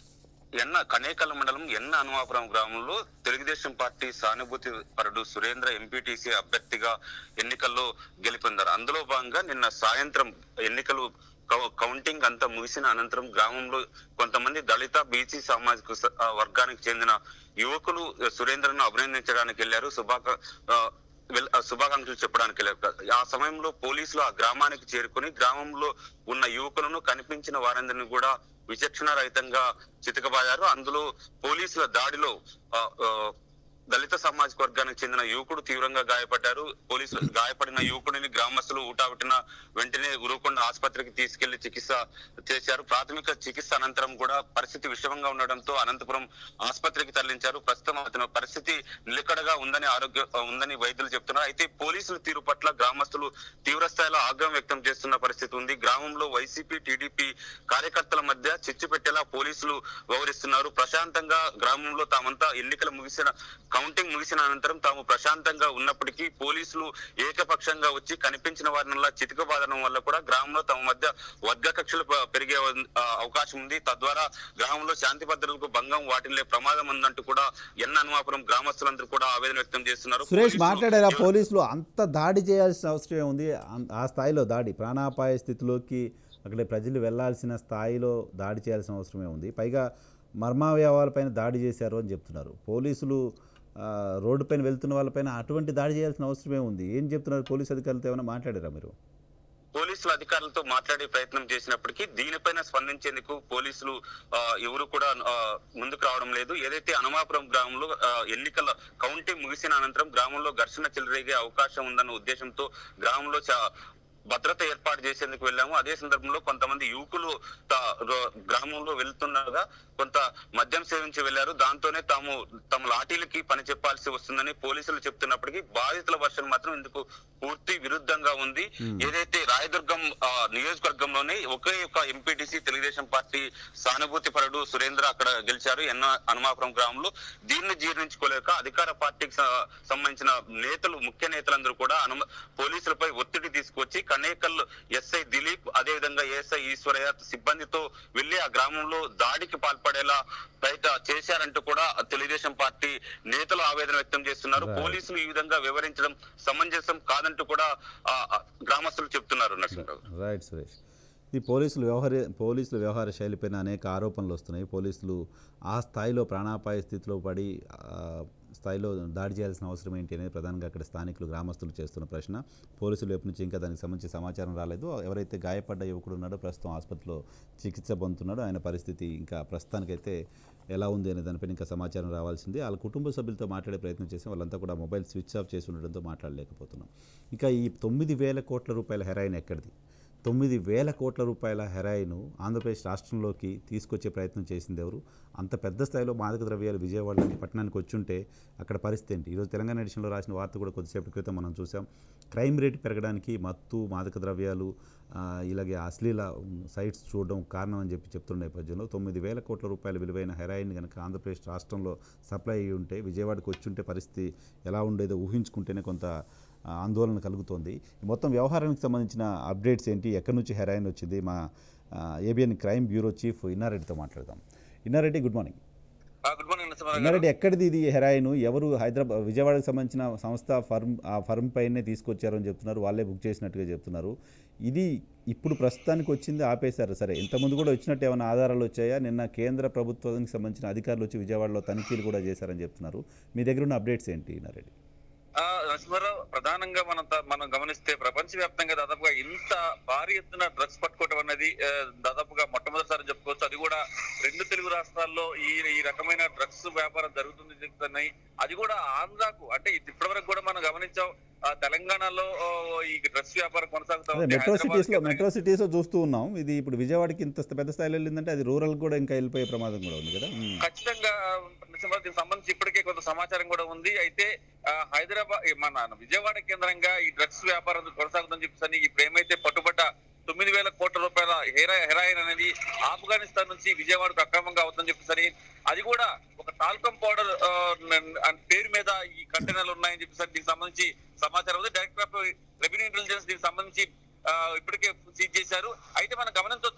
Speaker 4: ఎన్న కనేకల్ మండలం ఎన్న హనుమాపురం గ్రామంలో తెలుగుదేశం పార్టీ సానుభూతి పరుడు సురేంద్ర ఎంపీటీసీ అభ్యర్థిగా ఎన్నికల్లో గెలుపొందారు అందులో భాగంగా నిన్న సాయంత్రం ఎన్నికలు కౌ- కౌంటింగ్ అంతా ముగిసిన అనంతరం గ్రామంలో కొంతమంది దళిత బీసీ సామాజిక స- ఆ, వర్గానికి చెందిన యువకులు సురేంద్రను అభినందించడానికి వెళ్లారు శుభాక ఆ, వెల్- ఆ, శుభాకాంక్షలు చెప్పడానికి వెళ్ళారు ఆ సమయంలో పోలీసులు ఆ గ్రామానికి చేరుకుని గ్రామంలో ఉన్న యువకులను కనిపించిన వారందరినీ కూడా విచక్షణ రహితంగా చితకబాయారు అందులో పోలీసుల దాడిలో ఆ, ఆ, దళిత సామాజిక వర్గానికి చెందిన యువకుడు తీవ్రంగా గాయపడ్డారు పోలీసులు గాయపడిన యువకుడిని గ్రామస్తులు ఊటాబట్టిన వెంటనే ఉరుకొండ ఆసుపత్రికి తీసుకెళ్లి చికిత్స చేశారు ప్రాథమిక చికిత్స అనంతరం కూడా పరిస్థితి విషమంగా ఉండడంతో అనంతపురం ఆసుపత్రికి తరలించారు ప్రస్తుతం అతని పరిస్థితి నిలకడగా ఉందని ఆరోగ్య ఉందని వైద్యులు చెప్తున్నారు అయితే పోలీసుల తీరు పట్ల గ్రామస్తులు తీవ్ర స్థాయిలో ఆగ్రహం వ్యక్తం చేస్తున్న పరిస్థితి ఉంది గ్రామంలో వైసీపీ టీడీపీ కార్యకర్తల మధ్య చిచ్చు పెట్టేలా పోలీసులు వ్యవహరిస్తున్నారు ప్రశాంతంగా గ్రామంలో తామంతా ఎన్నికలు ముగిసిన కౌంటింగ్ ముగిసిన అనంతరం తాము ప్రశాంతంగా ఉన్నప్పటికీ పోలీసులు ఏకపక్షంగా వచ్చి కనిపించిన వారినల్లా చితికబాదడం వల్ల కూడా గ్రామంలో తమ మధ్య వర్గ కక్షలు ప- పెరిగే ఆ, అవకాశం ఉంది తద్వారా గ్రామంలో శాంతి భద్రతలకు భంగం వాటిల్లే ప్రమాదం ఉందంటూ కూడా ఎన్న హనుమాపురం గ్రామస్తులందరూ కూడా ఆవేదన వ్యక్తం చేస్తున్నారు
Speaker 1: సురేష్
Speaker 4: పోలీసులు
Speaker 1: మాట్లాడారా
Speaker 4: ఎవరు-
Speaker 1: పోలీసులు అంత దాడి చేయాల్సిన అవసరం ఉంది అం- ఆ స్థాయిలో దాడి ప్రాణాపాయ స్థితిలోకి అక్కడ ప్రజలు వెళ్ళాల్సిన స్థాయిలో దాడి చేయాల్సిన అవసరమే ఉంది పైగా మర్మావయవాలపైన దాడి చేశారు అని చెప్తున్నారు పోలీసులు ఆ, రోడ్డుపైన వెళ్తున్న వాళ్ళపైన అటువంటి దాడి చేయాల్సిన అవసరమే ఉంది ఏం చెప్తున్నారు పోలీసు అధికారులతో ఏమైనా మాట్లాడారా మీరు
Speaker 4: పోలీసుల అధికారులతో మాట్లాడే ప్రయత్నం చేసినప్పటికీ దీనిపైన స్పందించేందుకు పోలీసులు ఆ, ఎవరు కూడా ఆ, ముందుకు రావడం లేదు ఏదైతే హనుమాపురం గ్రామంలో ఆ, ఎన్నికల కౌంటింగ్ ముగిసిన అనంతరం గ్రామంలో ఘర్షణ చెలరేగే అవకాశం ఉందన్న ఉద్దేశంతో గ్రామంలో చా- భద్రత ఏర్పాటు చేసేందుకు వెళ్ళాము అదే సందర్భంలో కొంతమంది యువకులు తా- రో- గ్రామంలో వెళ్తుండగా కొంత మద్యం సేవించి వెళ్లారు దాంతోనే తాము తమ లాఠీలకి పని చెప్పాల్సి వస్తుందని పోలీసులు చెప్తున్నప్పటికీ బాధితుల వర్షన్ మాత్రం ఇందుకు పూర్తి విరుద్ధంగా ఉంది ఏదైతే రాయదుర్గం ఆ, నియోజకవర్గంలోనే ఒకే ఒక ఎంపీటీసీ తెలుగుదేశం పార్టీ సానుభూతి పరుడు సురేంద్ర అక్కడ గెలిచారు ఎన్న హనుమాపురం గ్రామంలో దీన్ని జీర్ణించుకోలేక అధికార పార్టీకి స- సంబంధించిన నేతలు ముఖ్య నేతలందరూ కూడా అనుమ పోలీసులపై ఒత్తిడి తీసుకొచ్చి కనేకల్ ఎస్ఐ దిలీప్ అదేవిధంగా ఏఎస్ఐ ఈశ్వరయ్య సిబ్బందితో వెళ్లి ఆ గ్రామంలో దాడికి పాల్పడేలా బయట చేశారంటూ కూడా తెలుగుదేశం పార్టీ నేతలు ఆవేదన వ్యక్తం చేస్తున్నారు
Speaker 1: Right.
Speaker 4: పోలీసులు ఈ విధంగా వివరించడం సమంజసం కాదంటూ కూడా ఆ, ఆ, గ్రామస్తులు చెప్తున్నారు నరసింహరావు
Speaker 1: రైట్ సురేష్ ఈ పోలీసులు వ్యవహార పోలీసుల వ్యవహార శైలిపైన అనేక ఆరోపణలు వస్తున్నాయి పోలీసులు ఆ స్థాయిలో ప్రాణాపాయ స్థితిలో పడి ఆ స్థాయిలో దాడి చేయాల్సిన అవసరం ఏంటి అనేది ప్రధానంగా అక్కడ స్థానికులు గ్రామస్తులు చేస్తున్న ప్రశ్న పోలీసుల వైపు నుంచి ఇంకా దానికి సంబంధించి సమాచారం రాలేదు ఎవరైతే గాయపడ్డ యువకుడు ఉన్నాడో ప్రస్తుతం ఆసుపత్రిలో చికిత్స పొందుతున్నాడో ఆయన పరిస్థితి ఇంకా ప్రస్తుతానికైతే ఎలా ఉంది అనే దానిపైన ఇంకా సమాచారం రావాల్సింది వాళ్ళ కుటుంబ సభ్యులతో మాట్లాడే ప్రయత్నం చేసాం వాళ్ళంతా కూడా మొబైల్ స్విచ్ ఆఫ్ చేసి ఉండడంతో మాట్లాడలేకపోతున్నాం ఇంకా ఈ తొమ్మిది వేల కోట్ల రూపాయల హెరాయిన్ ఎక్కడిది తొమ్మిది వేల కోట్ల రూపాయల హెరాయిన్ ఆంధ్రప్రదేశ్ రాష్ట్రంలోకి తీసుకొచ్చే ప్రయత్నం చేసింది ఎవరు అంత పెద్ద స్థాయిలో మాదక ద్రవ్యాలు విజయవాడలోని పట్టణానికి వచ్చుంటే అక్కడ పరిస్థితి ఏంటి ఈరోజు తెలంగాణ ఎడిషన్లో రాసిన వార్త కూడా కొద్దిసేపటి క్రితం మనం చూసాం క్రైమ్ రేట్ పెరగడానికి మత్తు మాదక ద్రవ్యాలు ఆ, ఇలాగే అశ్లీల ఉమ్, సైట్స్ చూడడం కారణం అని చెప్పి చెప్తున్న నేపథ్యంలో తొమ్మిది వేల కోట్ల రూపాయల విలువైన హెరాయిన్ కనుక ఆంధ్రప్రదేశ్ రాష్ట్రంలో సప్లై అయ్యి ఉంటే విజయవాడకు వచ్చి ఉంటే పరిస్థితి ఎలా ఉండేదో ఊహించుకుంటేనే కొంత ఆ, ఆందోళన కలుగుతోంది ఈ మొత్తం వ్యవహారానికి సంబంధించిన అప్డేట్స్ ఏంటి ఎక్కడి నుంచి హెరాయిన్ వచ్చింది మా ఏబిఎన్ క్రైమ్ బ్యూరో చీఫ్ ఇన్నారెడ్డితో మాట్లాడదాం Inna Reddy good morning
Speaker 3: good morning Narasimha Rao గారు
Speaker 1: ఇన్నారెడ్డి ఎక్కడిది ఇది హెరాయిన్ ఎవరు హైదరాబాద్ విజయవాడకు సంబంధించిన సంస్థ ఫర్మ్ ఆ ఫర్మ్ పైనే తీసుకొచ్చారు అని చెప్తున్నారు వాళ్ళే బుక్ చేసినట్టుగా చెప్తున్నారు ఇది ఇప్పుడు ప్రస్తుతానికి వచ్చింది ఆపేశారు సరే ఇంతకుముందు కూడా వచ్చినట్టు ఏమైనా ఆధారాలు వచ్చాయా నిన్న కేంద్ర ప్రభుత్వానికి సంబంధించిన అధికారులు వచ్చి విజయవాడలో తనిఖీలు కూడా చేశారని చెప్తున్నారు మీ దగ్గర ఉన్న అప్డేట్స్ ఏంటి ఇన్నారెడ్డి
Speaker 3: ఆ, నరసింహారావు ప్రధానంగా మనం త- మనం గమనిస్తే ప్రపంచవ్యాప్తంగా దాదాపుగా ఇంత భారీ ఎత్తున డ్రగ్స్ పట్టుకోవటం అనేది ఆ, దాదాపుగా మొట్టమొదటిసారి చెప్పుకోవచ్చు అది కూడా రెండు తెలుగు రాష్ట్రాల్లో ఈ ఈ రకమైన డ్రగ్స్ వ్యాపారం జరుగుతుంది చెప్తున్నాయి అది కూడా ఆంధ్రాకు అంటే ఇది ఇప్పటివరకు కూడా మనం గమనించాం ఆ, తెలంగాణలో ఓ, ఈ డ్రగ్స్ వ్యాపారం కొనసాగుతా
Speaker 1: అదే
Speaker 3: ఉంది
Speaker 1: మెట్రో సిటీస్లో
Speaker 3: హైదరాబాద్కి
Speaker 1: మెట్రో సిటీస్లో చూస్తూ ఉన్నాం ఇది ఇప్పుడు విజయవాడకి ఇంత పెద్ద స్థాయిలో వెళ్ళిందంటే అది రూరల్ కూడా ఇంకా వెళ్ళిపోయే ప్రమాదం కూడా ఉంది కదా మ్మ్.
Speaker 3: ఖచ్చితంగా నరసింహారావు, దీనికి సంబంధించి ఇప్పటికే కొంత సమాచారం కూడా ఉంది అయితే ఆ, హైదరాబాద్ ఈ మన విజయవాడ కేంద్రంగా ఈ డ్రగ్స్ వ్యాపారం కొనసాగుతుందని చెప్పేసి ఇప్పుడు ఏమైతే పట్టుబడ్డ తొమ్మిది వేల కోట్ల రూపాయల హెరా హెరాయిన్ అనేది ఆఫ్ఘనిస్తాన్ నుంచి విజయవాడకు అక్రమంగా అవుతుందని చెప్పేసి అది కూడా ఒక టాల్కమ్ పౌడర్ పేరు మీద ఈ కంటైనర్లు ఉన్నాయని చెప్పేసి దీనికి సంబంధించి సమాచారం ఉంది డైరెక్టర్ ఆఫ్ రెవెన్యూ ఇంటెలిజెన్స్ దీనికి సంబంధించి ఆ, ఇప్పటికే సీజ్ చేశారు అయితే మనం గమనించవచ్చు అంటే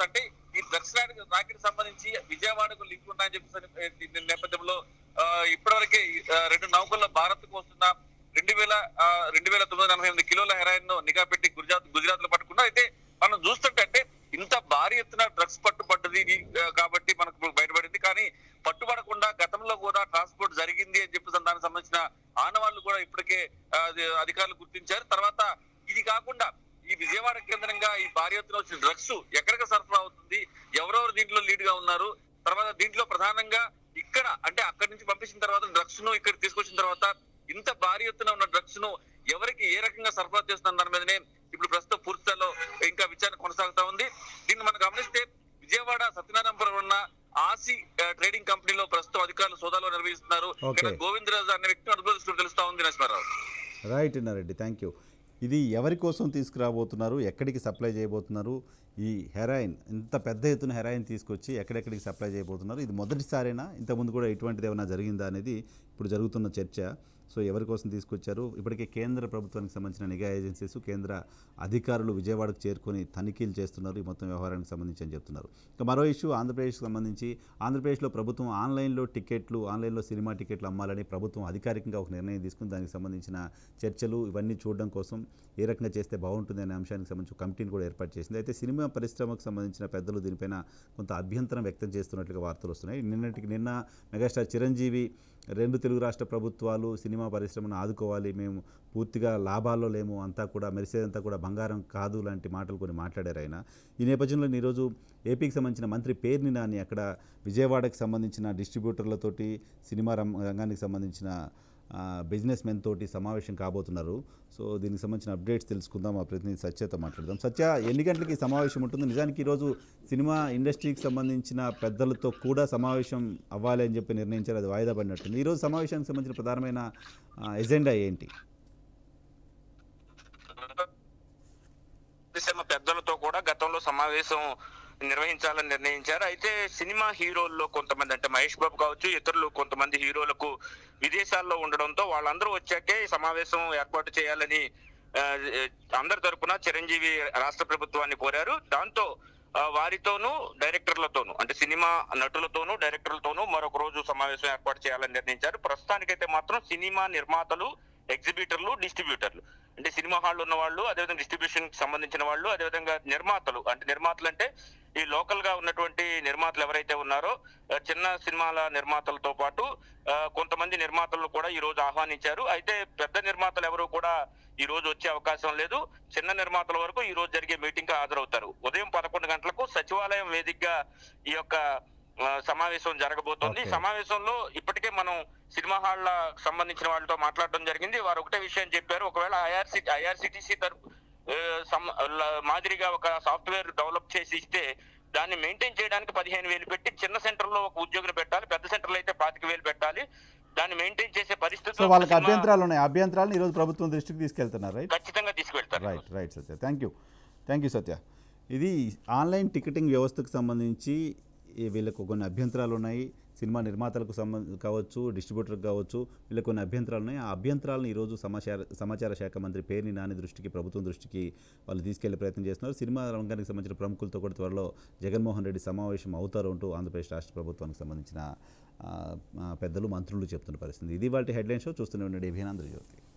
Speaker 3: ఈ డ్రగ్స్ రాకెట్ సంబంధించి విజయవాడకు లింక్ ఉన్నాయని చెప్పేసి దీని నేపథ్యంలో ఆ, ఇప్పటివరకే ఆ, రెండు నౌకల్లో భారత్ కు వస్తున్న రెండు వేల ఆ, రెండు వేల తొమ్మిది వందల ఎనభై ఎనిమిది కిలోల హెరాయిన్ ను నిఘా పెట్టి గుజరాత్ గుజరాత్ లో పట్టుకున్నా అయితే మనం చూస్తుంటే ఇంత భారీ ఎత్తున డ్రగ్స్ పట్టుబడ్డది ఇది, ఆ, కాబట్టి మనకు ఇప్పుడు బయటపడింది కానీ పట్టుబడకుండా గతంలో కూడా ట్రాన్స్పోర్ట్ జరిగింది అని చెప్పేసి దానికి సంబంధించిన ఆనవాళ్లు కూడా ఇప్పటికే ఆ, అది అధికారులు గుర్తించారు తర్వాత ఇది కాకుండా ఈ విజయవాడ కేంద్రంగా ఈ భారీ ఎత్తున వచ్చిన డ్రగ్స్ ఎక్కడికి సరఫరా అవుతుంది ఎవరెవరు దీంట్లో లీడ్ గా ఉన్నారు తర్వాత దీంట్లో ప్రధానంగా ఇక్కడ అంటే అక్కడి నుంచి పంపించిన తర్వాత డ్రగ్స్ ను ఇక్కడ తీసుకొచ్చిన తర్వాత ఇంత భారీ ఎత్తున ఉన్న డ్రగ్స్ ను ఎవరికి ఏ రకంగా సరఫరా చేస్తున్న దాని మీదనే ఇప్పుడు ప్రస్తుతం పూర్తి స్థాయిలో ఇంకా విచారణ కొనసాగుతా ఉంది దీన్ని మనం గమనిస్తే విజయవాడ సత్యనారాయణపురం ఉన్న ఆసి ఆ, ట్రేడింగ్ కంపెనీలో ప్రస్తుతం అధికారులు సోదాలు నిర్వహిస్తున్నారు
Speaker 1: Okay.
Speaker 3: ఇక్కడ గోవిందరాజు అనే వ్యక్తిని అదుపులో తీసుకుని తెలుస్తా ఉంది Narasimha Rao
Speaker 1: right Inna Reddy thank you ఇది ఎవరి కోసం తీసుకురాబోతున్నారు ఎక్కడికి సప్లై చేయబోతున్నారు ఈ హెరాయిన్ ఇంత పెద్ద ఎత్తున హెరాయిన్ తీసుకొచ్చి ఎక్కడెక్కడికి సప్లై చేయబోతున్నారు ఇది మొదటిసారేనా ఇంతకుముందు కూడా ఇటువంటిది ఏమైనా జరిగిందా అనేది ఇప్పుడు జరుగుతున్న చర్చ సో ఎవరి కోసం తీసుకొచ్చారు ఇప్పటికే కేంద్ర ప్రభుత్వానికి సంబంధించిన నిఘా ఏజెన్సీస్ కేంద్ర అధికారులు విజయవాడకు చేరుకొని తనిఖీలు చేస్తున్నారు ఈ మొత్తం వ్యవహారానికి సంబంధించి అని చెప్తున్నారు ఇక మరో ఇష్యూ ఆంధ్రప్రదేశ్కి సంబంధించి ఆంధ్రప్రదేశ్లో ప్రభుత్వం ఆన్లైన్లో టికెట్లు ఆన్లైన్లో సినిమా టికెట్లు అమ్మాలని ప్రభుత్వం అధికారికంగా ఒక నిర్ణయం తీసుకుని దానికి సంబంధించిన చర్చలు ఇవన్నీ చూడడం కోసం ఏ రకంగా చేస్తే బాగుంటుంది అనే అంశానికి సంబంధించి ఒక కమిటీని కూడా ఏర్పాటు చేసింది అయితే సినిమా పరిశ్రమకు సంబంధించిన పెద్దలు దీనిపైన కొంత అభ్యంతరం వ్యక్తం చేస్తున్నట్లుగా వార్తలు వస్తున్నాయి నిన్నటికి నిన్న మెగాస్టార్ చిరంజీవి రెండు తెలుగు రాష్ట్ర ప్రభుత్వాలు సినిమా పరిశ్రమను ఆదుకోవాలి మేము పూర్తిగా లాభాల్లో లేము అంతా కూడా మెరిసేదంతా కూడా బంగారం కాదు లాంటి మాటలు కొన్ని మాట్లాడారు ఆయన ఈ నేపథ్యంలో ఈరోజు ఏపీకి సంబంధించిన మంత్రి పేర్ని నాని అక్కడ విజయవాడకి సంబంధించిన డిస్ట్రిబ్యూటర్లతోటి సినిమా రం- రంగానికి సంబంధించిన ఆ, బిజినెస్ మెన్ తోటి సమావేశం కాబోతున్నారు సో దీనికి సంబంధించిన అప్డేట్స్ తెలుసుకుందాం మా ప్రతినిధి సత్యతో మాట్లాడదాం సత్య ఎన్ని గంటలకి ఈ సమావేశం ఉంటుంది నిజానికి ఈరోజు సినిమా ఇండస్ట్రీకి సంబంధించిన పెద్దలతో కూడా సమావేశం అవ్వాలి అని చెప్పి నిర్ణయించారు అది వాయిదా పడినట్టుంది ఈరోజు సమావేశానికి సంబంధించిన ప్రధానమైన ఆ, ఎజెండా ఏంటి
Speaker 4: పరిశ్రమ పెద్దలతో కూడా గతంలో సమావేశం నిర్వహించాలని నిర్ణయించారు అయితే సినిమా హీరోల్లో కొంతమంది అంటే మహేష్ బాబు కావచ్చు ఇతరులు కొంతమంది హీరోలకు విదేశాల్లో ఉండడంతో వాళ్ళందరూ వచ్చాకే ఈ సమావేశం ఏర్పాటు చేయాలని ఆ, అందరి తరపున చిరంజీవి రాష్ట్ర ప్రభుత్వాన్ని కోరారు దాంతో ఆ, వారితోనూ డైరెక్టర్లతోనూ అంటే సినిమా నటులతోనూ డైరెక్టర్లతోనూ మరొక రోజు సమావేశం ఏర్పాటు చేయాలని నిర్ణయించారు ప్రస్తుతానికైతే మాత్రం సినిమా నిర్మాతలు ఎగ్జిబిటర్లు డిస్ట్రిబ్యూటర్లు అంటే సినిమా హాల్ ఉన్న వాళ్ళు అదేవిధంగా డిస్ట్రిబ్యూషన్ కి సంబంధించిన వాళ్ళు అదేవిధంగా నిర్మాతలు అంటే నిర్మాతలు అంటే ఈ లోకల్ గా ఉన్నటువంటి నిర్మాతలు ఎవరైతే ఉన్నారో ఆ, చిన్న సినిమాల నిర్మాతలతో పాటు ఆ, కొంతమంది నిర్మాతలు కూడా ఈ రోజు ఆహ్వానించారు అయితే పెద్ద నిర్మాతలు ఎవరు కూడా ఈ రోజు వచ్చే అవకాశం లేదు చిన్న నిర్మాతల వరకు ఈ రోజు జరిగే మీటింగ్ కి హాజరవుతారు ఉదయం పదకొండు గంటలకు సచివాలయం వేదికగా ఈ యొక్క ఆ, సమావేశం జరగబోతోంది ఈ
Speaker 1: Okay.
Speaker 4: సమావేశంలో ఇప్పటికే మనం సినిమా హాళ్ల సంబంధించిన వాళ్ళతో మాట్లాడడం జరిగింది వారు ఒకటే విషయం చెప్పారు ఒకవేళ ఐఆర్సి ఐఆర్సిటిసి తరపు ఆ, సమ- ల- మాదిరిగా ఒక సాఫ్ట్వేర్ డెవలప్ చేసి ఇస్తే దాన్ని మెయింటైన్ చేయడానికి పదిహేను వేలు పెట్టి చిన్న సెంటర్ లో ఒక ఉద్యోగిని పెట్టాలి పెద్ద సెంటర్ లో అయితే పాతిక వేలు పెట్టాలి దాన్ని మెయింటైన్ చేసే
Speaker 1: సో
Speaker 4: పరిస్థితుల్లో
Speaker 1: వాళ్ళకి
Speaker 4: సినిమా
Speaker 1: అభ్యంతరాలు ఉన్నాయి అభ్యంతరాలను ఈరోజు ప్రభుత్వం దృష్టికి తీసుకెళ్తున్నారు రైట్
Speaker 4: ఖచ్చితంగా తీసుకెళ్తారు
Speaker 1: right right Satya thank you thank you Satya ఇది ఆన్లైన్ టికెటింగ్ వ్యవస్థకు సంబంధించి ఈ వీళ్ళకు కొన్ని అభ్యంతరాలు ఉన్నాయి సినిమా నిర్మాతలకు సంబంధ కావచ్చు డిస్ట్రిబ్యూటర్కి కావచ్చు వీళ్ళకి కొన్ని అభ్యంతరాలు ఉన్నాయి ఆ అభ్యంతరాలను ఈరోజు సమాచార సమాచార శాఖ మంత్రి పేర్ని నాని దృష్టికి ప్రభుత్వం దృష్టికి వాళ్ళు తీసుకెళ్లే ప్రయత్నం చేస్తున్నారు సినిమా రంగానికి సంబంధించిన ప్రముఖులతో కూడా త్వరలో జగన్మోహన్ రెడ్డి సమావేశం అవుతారు అంటూ ఆంధ్రప్రదేశ్ రాష్ట్ర ప్రభుత్వానికి సంబంధించిన ఆ, ఆ, పెద్దలు మంత్రులు చెప్తున్న పరిస్థితి ఇది వాటి హెడ్లైన్ షో చూస్తూనే ఉండండి అభియాన్ ఆంధ్రజ్యోతి